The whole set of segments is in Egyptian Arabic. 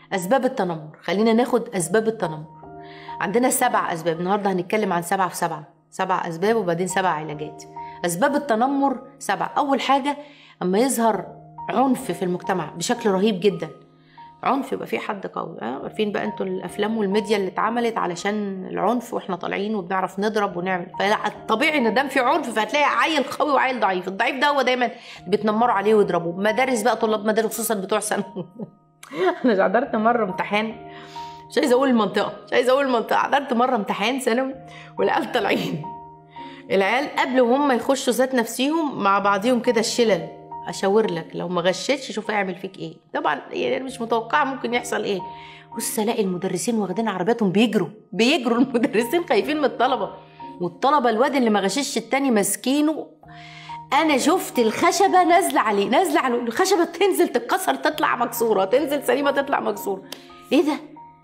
اسباب التنمر خلينا ناخد اسباب التنمر عندنا سبع اسباب النهارده هنتكلم عن سبعه في سبعه سبع اسباب وبعدين سبع علاجات اسباب التنمر سبعه اول حاجه اما يظهر عنف في المجتمع بشكل رهيب جدا عنف يبقى في حد قوي اه عارفين بقى انتوا الافلام والميديا اللي اتعملت علشان العنف واحنا طالعين وبنعرف نضرب ونعمل فالطبيعي ان دام في عنف فهتلاقي عيل قوي وعيل ضعيف الضعيف ده هو دايما بيتنمروا عليه ويضربوه مدارس بقى طلاب مدارس خصوصا بتوع ثانوي انا حضرت مره امتحان مش عايزه اقول المنطقه مش عايزه اقول المنطقه حضرت مره امتحان ثانوي والعيال طالعين العيال قبل وهم يخشوا ذات نفسيهم مع بعضيهم كده الشلل اشاور لك لو ما غشيتش شوف هيعمل فيك ايه طبعا يعني مش متوقعه ممكن يحصل ايه بص الاقي المدرسين واخدين عربياتهم بيجروا بيجروا المدرسين خايفين من الطلبه والطلبه الواد اللي ما غشش التاني ماسكينه انا شفت الخشبه نازله عليه نازله على الخشبه تنزل تتكسر تطلع مكسوره تنزل سليمه تطلع مكسوره ايه ده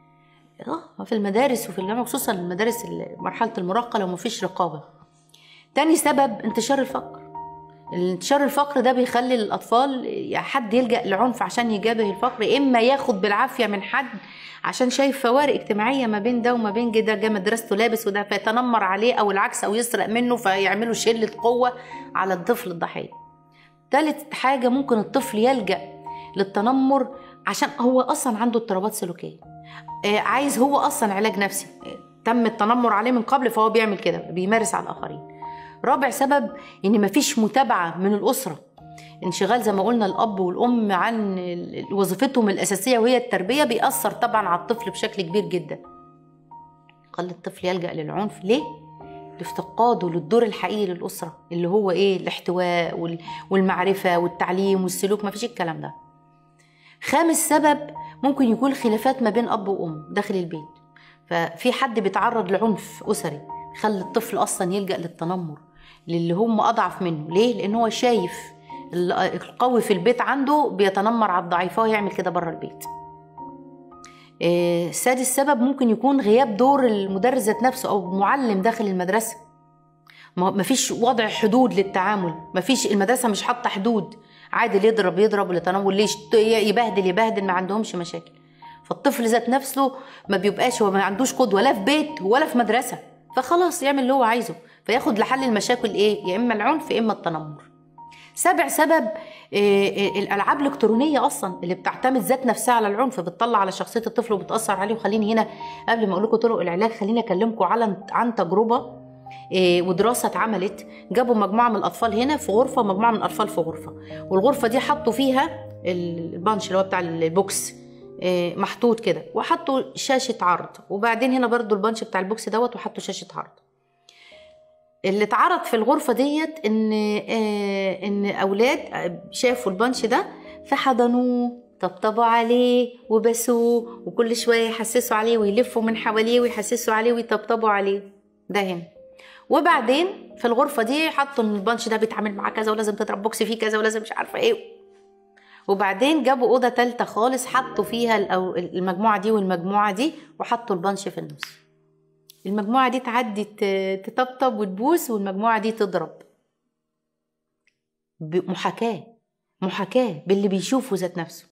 اه في المدارس وفي الجامعه خصوصا المدارس اللي- مرحله المراهقه لو مفيش رقابه تاني سبب انتشار الفقر انتشار الفقر ده بيخلي الاطفال يا حد يلجا لعنف عشان يجابه الفقر اما ياخد بالعافيه من حد عشان شايف فوارق اجتماعيه ما بين ده وما بين ده جه مدرسته لابس وده فيتنمر عليه او العكس او يسرق منه فيعملوا شله قوه على الطفل الضحيه تالت حاجه ممكن الطفل يلجا للتنمر عشان هو اصلا عنده اضطرابات سلوكيه آه، عايز هو اصلا علاج نفسي آه، تم التنمر عليه من قبل فهو بيعمل كده بيمارس على الاخرين رابع سبب ان مفيش متابعه من الاسره انشغال زي ما قلنا الاب والام عن ال- وظيفتهم الاساسيه وهي التربيه بيأثر طبعا على الطفل بشكل كبير جدا خلي الطفل يلجأ للعنف ليه؟ لافتقاده للدور الحقيقي للأسرة اللي هو إيه الاحتواء وال- والمعرفة والتعليم والسلوك مفيش الكلام ده خامس سبب ممكن يكون خلافات ما بين أب وأم داخل البيت ففي حد بيتعرض لعنف أسري خلي الطفل أصلا يلجأ للتنمر للي هم أضعف منه ليه؟ لأن هو شايف ال- القوي في البيت عنده بيتنمر على الضعيف فهو يعمل كده بره البيت آه، سادس سبب ممكن يكون غياب دور المدرس ذات نفسه او معلم داخل المدرسه ما ما فيش وضع حدود للتعامل ما فيش المدرسه مش حاطه حدود عادي اللي يضرب يضرب اللي تنمر ليش يبهدل يبهدل ما عندهمش مشاكل فالطفل ذات نفسه ما بيبقاش هو ما عندوش قدوه لا في بيت ولا في مدرسه فخلاص يعمل اللي هو عايزه فياخد لحل المشاكل ايه يا اما العنف يا اما التنمر سابع سبب آه، آه، الالعاب الالكترونيه اصلا اللي بتعتمد ذات نفسها على العنف بتطلع على شخصيه الطفل وبتاثر عليه وخليني هنا قبل ما اقول لكم طرق العلاج خليني اكلمكم على عن تجربه آه، ودراسه اتعملت جابوا مجموعه من الاطفال هنا في غرفه ومجموعه من الاطفال في غرفه والغرفه دي حطوا فيها البانش اللي هو بتاع البوكس آه، محطوط كده وحطوا شاشه عرض وبعدين هنا برضو البانش بتاع البوكس دوت وحطوا شاشه عرض اللي اتعرض في الغرفه ديت ان آه ان اولاد شافوا البانش ده فحضنوه طبطبوا عليه وبسوه وكل شويه يحسسوا عليه ويلفوا من حواليه ويحسسوا عليه ويطبطبوا عليه ده هنا وبعدين في الغرفه دي حطوا ان البانش ده بيتعامل مع كذا ولازم تضرب بوكس فيه كذا ولازم مش عارفه ايه وبعدين جابوا اوضه تالته خالص حطوا فيها الأو- المجموعه دي والمجموعه دي وحطوا البانش في النص المجموعة دي تعدي ت- تطبطب وتبوس والمجموعة دي تضرب محاكاة محاكاة باللي بيشوفه ذات نفسه